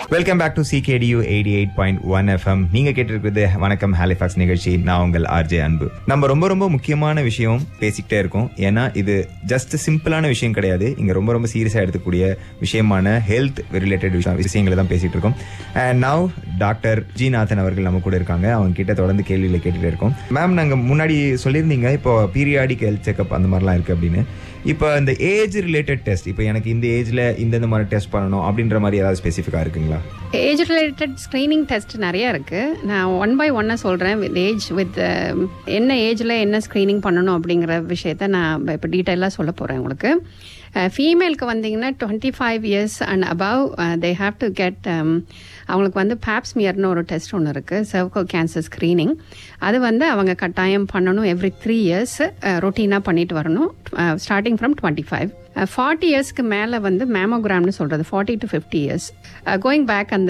welcome back to சிகேடியூ eighty eight point one FM நீங்க கேட்டிருக்கிறது வணக்கம் ஹாலிஃபாக்ஸ் நிகழ்ச்சி நான் உங்கள் ஆர்ஜே அன்பு நம்ம ரொம்ப ரொம்ப முக்கியமான விஷயம் பேசிக்கிட்டே இருக்கோம் ஏன்னா இது ஜஸ்ட் சிம்பிளான விஷயம் கிடையாது இங்க ரொம்ப ரொம்ப சீரியஸா எடுத்துக்கூடிய விஷயமான ஹெல்த் ரிலேட்டட் விஷயங்களை தான் பேசிட்டு இருக்கோம் அண்ட் நவ் டாக்டர் ஜிநாதன் அவர்கள் நம்ம கூட இருக்காங்க அவங்க கிட்ட தொடர்ந்து கேள்விகளை கேட்டுட்டே இருக்கோம் மேம் நாங்க முன்னாடி சொல்லியிருந்தீங்க இப்போ பீரியாடிக் ஹெல்த் செக்அப் அந்த மாதிரிலாம் இருக்கு அப்படின்னு இப்போ இந்த ஏஜ் ரிலேட்டட் டெஸ்ட் இப்போ எனக்கு இந்த ஏஜ்ல இந்தந்த மாதிரி டெஸ்ட் பண்ணணும் அப்படின்ற மாதிரி ஏதாவது ஸ்பெசிஃபிக்கா இருக்குங்களா ஏஜ் ரிலேட்டட் ஸ்க்ரீனிங் டெஸ்ட் நிறைய இருக்குது நான் ஒன் பை ஒன்னாக சொல்கிறேன் வித் ஏஜ் வித் என்ன ஏஜில் என்ன ஸ்க்ரீனிங் பண்ணணும் அப்படிங்கிற விஷயத்த நான் இப்போ டீட்டெயிலாக சொல்ல போகிறேன் உங்களுக்கு ஃபீமேலுக்கு வந்தீங்கன்னா twenty five years and above they have to get அவங்களுக்கு வந்து பேப்ஸ்மியர்னு ஒரு டெஸ்ட் ஒன்று இருக்குது சர்வக்கல் கேன்சர் ஸ்க்ரீனிங் அது வந்து அவங்க கட்டாயம் பண்ணணும் எவ்ரி த்ரீ இயர்ஸ் ரொட்டீனாக பண்ணிட்டு வரணும் starting from twenty five forty இயர்ஸ்க்கு மேலே வந்து மேமோகிராம்னு சொல்கிறது forty to fifty years going back அந்த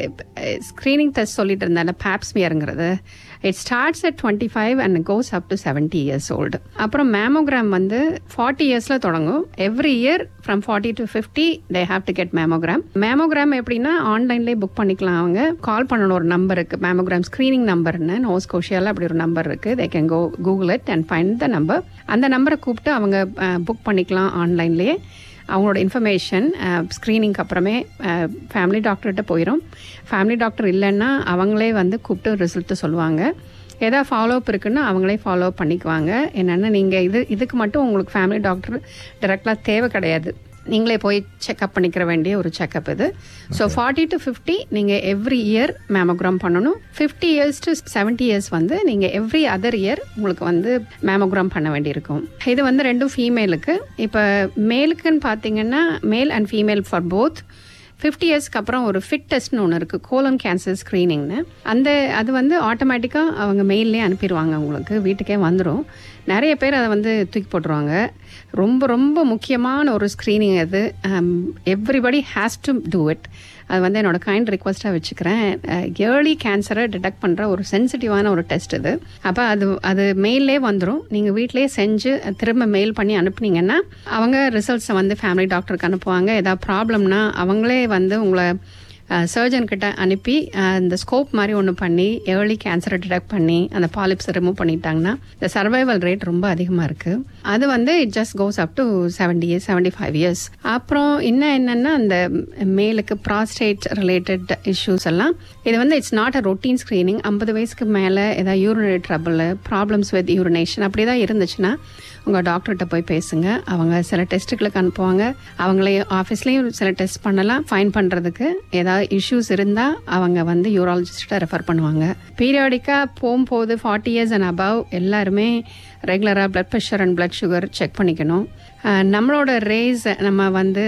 ஸ்க்ரீனிங் டெஸ்ட் சொல்லிட்டு இருந்தால பேப்ஸ்மியருங்கிறது it starts at twenty five and goes up to seventy years old அப்புறம் மேமோகிராம் வந்து ஃபார்ட்டி இயர்ஸில் தொடங்கும் every year from forty to fifty they have to get mammogram mammogram எப்படின்னா ஆன்லைன்லேயே புக் பண்ணிக்கலாம் அவங்க கால் பண்ணணும் ஒரு நம்பருக்கு மேமோகிராம் ஸ்க்ரீனிங் நம்பர்னு நோஸ் கோஷியால் அப்படி ஒரு நம்பர் இருக்குது they can go Google it and find the number அந்த நம்பரை கூப்பிட்டு அவங்க புக் பண்ணிக்கலாம் ஆன்லைன்லேயே அவங்களோட இன்ஃபர்மேஷன் ஸ்க்ரீனிங்க்கு அப்புறமே ஃபேமிலி டாக்டர்கிட்ட போயிடும் ஃபேமிலி டாக்டர் இல்லைன்னா அவங்களே வந்து கூப்பிட்டு ரிசல்ட்டு சொல்லுவாங்க எதாவது ஃபாலோ அப் இருக்குன்னா அவங்களே ஃபாலோ அப் பண்ணிக்குவாங்க என்னென்னா நீங்கள் இது இதுக்கு மட்டும் உங்களுக்கு ஃபேமிலி டாக்டர் டைரெக்டாக தேவை கிடையாது நீங்களே போய் செக்அப் பண்ணிக்கிற வேண்டிய ஒரு செக்அப் இது ஸோ ஃபார்ட்டி டு ஃபிஃப்டி நீங்கள் எவ்ரி இயர் மேமோகிராம் பண்ணணும் fifty years to seventy years வந்து நீங்கள் எவ்ரி அதர் இயர் உங்களுக்கு வந்து மேமோகிராம் பண்ண வேண்டியிருக்கும் இது வந்து ரெண்டும் ஃபீமேலுக்கு இப்போ மேலுக்குன்னு பார்த்தீங்கன்னா male and female for both fifty இயர்ஸ்க்கு அப்புறம் ஒரு ஃபிட் டெஸ்ட்னு ஒன்று இருக்குது கோலன் கேன்சர் ஸ்க்ரீனிங்னு அந்த அது வந்து ஆட்டோமேட்டிக்காக அவங்க மெயிலே அனுப்பிடுவாங்க உங்களுக்கு வீட்டுக்கே வந்துடும் நிறைய பேர் அதை வந்து தூக்கி போட்டுருவாங்க ரொம்ப ரொம்ப முக்கியமான ஒரு ஸ்க்ரீனிங் அது everybody has to do it அது வந்து என்னோட கைண்ட் ரிக்வஸ்ட்டாக வச்சுக்கிறேன் ஏர்லி கேன்சரை டிடெக்ட் பண்ணுற ஒரு சென்சிட்டிவான ஒரு டெஸ்ட் இது அப்போ அது அது மெயிலே வந்துடும் நீங்கள் வீட்டிலே செஞ்சு திரும்ப மெயில் பண்ணி அனுப்புனீங்கன்னா அவங்க ரிசல்ட்ஸை வந்து ஃபேமிலி டாக்டருக்கு அனுப்புவாங்க ஏதாவது ப்ராப்ளம்னா அவங்களே வந்து உங்களை சர்ஜன் கிட்ட அனுப்பி அந்த ஸ்கோப் மாதிரி ஒன்று பண்ணி ஏர்லி கேன்சரை டிடெக்ட் பண்ணி அந்த பாலிப்ஸை ரிமூவ் பண்ணிட்டாங்கன்னா இந்த சர்வைவல் ரேட் ரொம்ப அதிகமாக இருக்குது அது வந்து it just goes up to seventy years seventy five years அப்புறம் இன்னும் என்னென்னா அந்த மேலுக்கு ப்ராஸ்டேட் ரிலேட்டட் இஷ்யூஸ் எல்லாம் இது வந்து it's not a routine screening ஐம்பது வயசுக்கு மேலே ஏதாவது urinary trouble problems with urination அப்படி தான் இருந்துச்சுன்னா உங்கள் டாக்டர்கிட்ட போய் பேசுங்க அவங்க சில டெஸ்ட்டுகளுக்கு அனுப்புவாங்க அவங்களே ஆஃபீஸ்லேயும் சில டெஸ்ட் பண்ணலாம் ஃபைன் பண்ணுறதுக்கு ஏதாவது இஷ்யூஸ் இருந்தால் அவங்க வந்து யூராலஜிஸ்ட்டை ரெஃபர் பண்ணுவாங்க பீரியாடிக்காக போகும்போது ஃபார்ட்டி இயர்ஸ் அண்ட் அபவ் எல்லாருமே ரெகுலராக blood pressure and blood sugar check பண்ணிக்கணும் நம்மளோட ரேஸ் நம்ம வந்து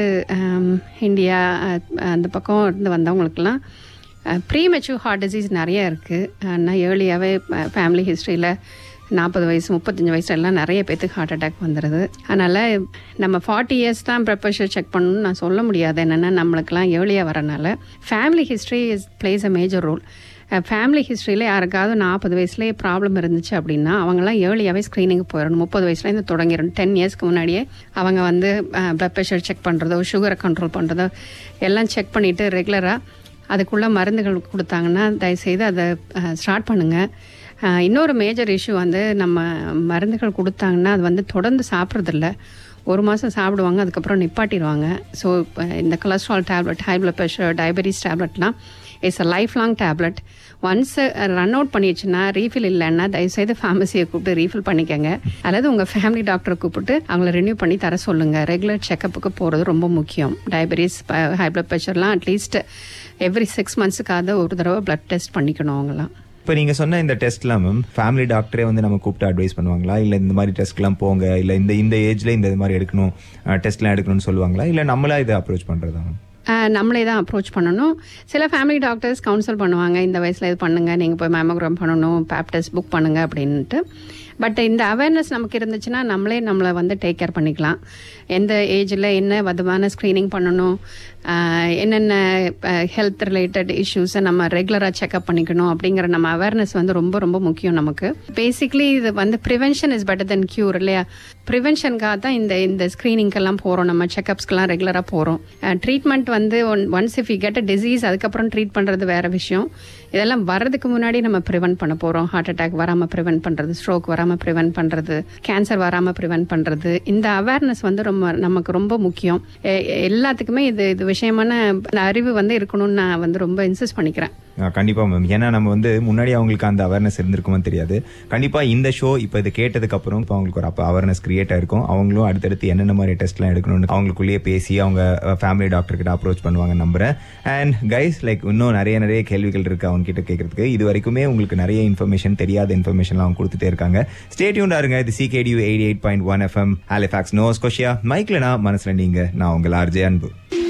இந்தியா அந்த பக்கம் இருந்து வந்தவங்களுக்கெல்லாம் ப்ரீ மெச்சூர் ஹார்ட் டிசீஸ் நிறைய இருக்குது ஆனால் ஏர்லியாகவே ஃபேமிலி ஹிஸ்ட்ரியில் நாற்பது வயசு முப்பத்தஞ்சு வயசு எல்லாம் நிறைய பேத்துக்கு ஹார்ட் அட்டாக் வந்துடுது அதனால் நம்ம ஃபார்ட்டி இயர்ஸ் தான் ப்ளட் ப்ரெஷர் செக் பண்ணணும்னு நான் சொல்ல முடியாது என்னென்னா நம்மளுக்கெல்லாம் ஏர்லியாக வரனால family history is plays a major role family ஹிஸ்ட்ரியில் யாருக்காவது நாற்பது வயசுலேயே ப்ராப்ளம் இருந்துச்சு அப்படின்னா அவங்களாம் ஏர்லியாகவே ஸ்க்ரீனிங்கு போயிடணும் முப்பது வயசுலேருந்து தொடங்கிடணும் டென் இயர்ஸ்க்கு முன்னாடியே அவங்க வந்து ப்ளட் ப்ரெஷர் செக் பண்ணுறதோ சுகரை கண்ட்ரோல் பண்ணுறதோ எல்லாம் செக் பண்ணிவிட்டு ரெகுலராக அதுக்குள்ளே மருந்துகள் கொடுத்தாங்கன்னா தயவுசெய்து அதை ஸ்டார்ட் பண்ணுங்கள் இன்னொரு மேஜர் இஷ்யூ வந்து நம்ம மருந்துகள் கொடுத்தாங்கன்னா அது வந்து தொடர்ந்து சாப்பிட்றதில்ல ஒரு மாதம் சாப்பிடுவாங்க அதுக்கப்புறம் நிப்பாட்டிடுவாங்க ஸோ இந்த cholesterol tablet high blood pressure diabetes டேப்லெட்லாம் it's a life long tablet once run out பண்ணிடுச்சுன்னா ரீஃபில் இல்லைன்னா தயவுசெய்து ஃபேமசியை கூப்பிட்டு ரீஃபில் பண்ணிக்கோங்க அல்லது உங்கள் ஃபேமிலி டாக்டரை கூப்பிட்டு அவங்கள ரினியூ பண்ணி தர சொல்லுங்கள் ரெகுலர் செக்கப்புக்கு போகிறது ரொம்ப முக்கியம் டயபெட்டிஸ் ஹை பிளட் ப்ரெஷர்லாம் அட்லீஸ்ட் எவ்ரி சிக்ஸ் மந்த்ஸுக்காவது ஒரு தடவை பிளட் டெஸ்ட் பண்ணிக்கணும் அவங்களாம் இப்போ நீங்க சொன்ன இந்த டெஸ்ட்லாம் மேம் ஃபேமிலி டாக்டரே வந்து நம்ம கூப்பிட்டு அட்வைஸ் பண்ணுவாங்களா இல்ல இந்த மாதிரி டெஸ்ட்லாம் போங்க இல்ல இந்த இந்த ஏஜ்ல இந்த மாதிரி எடுக்கணும் டெஸ்ட்லாம் எடுக்கணும்னு சொல்லுவாங்களா இல்ல நம்மளா இதை அப்ரோச் பண்றதா மேம் நம்மளே தான் அப்ரோச் பண்ணணும் சில ஃபேமிலி டாக்டர்ஸ் கவுன்சில் பண்ணுவாங்க இந்த வயசில் இது பண்ணுங்கள் நீங்கள் போய் மேமோகிராம் பண்ணணும் பேப் டெஸ்ட் புக் பண்ணுங்க அப்படின்ட்டு பட் இந்த அவேர்னஸ் நமக்கு இருந்துச்சுன்னா நம்மளே நம்மளை வந்து டேக் கேர் பண்ணிக்கலாம் எந்த ஏஜில் என்ன விதமான ஸ்க்ரீனிங் பண்ணணும் ஆஹ் என்னென்ன ஹெல்த் ரிலேட்டட் இஷ்யூஸை நம்ம ரெகுலராக செக்அப் பண்ணிக்கணும் அப்படிங்கிற நம்ம அவேர்னஸ் வந்து ரொம்ப ரொம்ப முக்கியம் நமக்கு பேசிக்லி இது வந்து prevention is better than cure இல்லையா ப்ரிவென்ஷனுக்காக தான் இந்த இந்த ஸ்க்ரீனிங்க்கெல்லாம் போகிறோம் நம்ம செக்அப்ஸ்க்கெல்லாம் ரெகுலராக போகிறோம் ட்ரீட்மெண்ட் வந்து one once if you get a disease அதுக்கப்புறம் ட்ரீட் பண்ணுறது வேற விஷயம் இதெல்லாம் வர்றதுக்கு முன்னாடி நம்ம ப்ரிவென்ட் பண்ண போகிறோம் ஹார்ட் அட்டாக் வராமல் ப்ரிவென்ட் பண்ணுறது ஸ்ட்ரோக் வராமல் ப்ரிவென்ட் பண்ணுறது கேன்சர் வராமல் ப்ரிவென்ட் பண்ணுறது இந்த அவேர்னஸ் வந்து ரொம்ப நமக்கு ரொம்ப முக்கியம் எ- எல்லாத்துக்குமே இது இது விஷயமான அறிவு வந்து இருக்கணும்னு நான் வந்து ரொம்ப இன்சிஸ்ட் பண்ணிக்கிறேன் ஆ, கண்டிப்பா மேம் ஏன்னா நம்ம வந்து முன்னாடி அவங்களுக்கு அந்த அவேர்னஸ் இருந்திருக்குமோ தெரியாது கண்டிப்பா இந்த ஷோ இப்போ இது கேட்டதுக்கு அப்புறம் இப்போ அவங்களுக்கு ஒரு அப்போ அவேர்னஸ் கிரியேட் ஆயிருக்கும் அவங்களும் அடுத்தடுத்து என்னென்ன மாதிரி டெஸ்ட்லாம் எடுக்கணும்னு அவங்களுக்குள்ளேயே பேசி அவங்க ஃபேமிலி டாக்டர் கிட்ட அப்ரோச் பண்ணுவாங்க நம்புறேன் அண்ட் கைஸ் லைக் இன்னும் நிறைய நிறைய கேள்விகள் இருக்கு அவங்க கிட்ட கேட்கறதுக்கு இது வரைக்குமே உங்களுக்கு நிறைய இன்ஃபர்மேஷன் தெரியாத இன்ஃபர்மேஷன்லாம் அவங்க கொடுத்துட்டே இருக்காங்க ஸ்டேட்யூண்டா இருங்க இது CKDU eighty eight point one FM Halifax Nova கொஷியா மைக்ல நான் மனசுல நீங்க நான் உங்கள் ஆர்ஜே அன்பு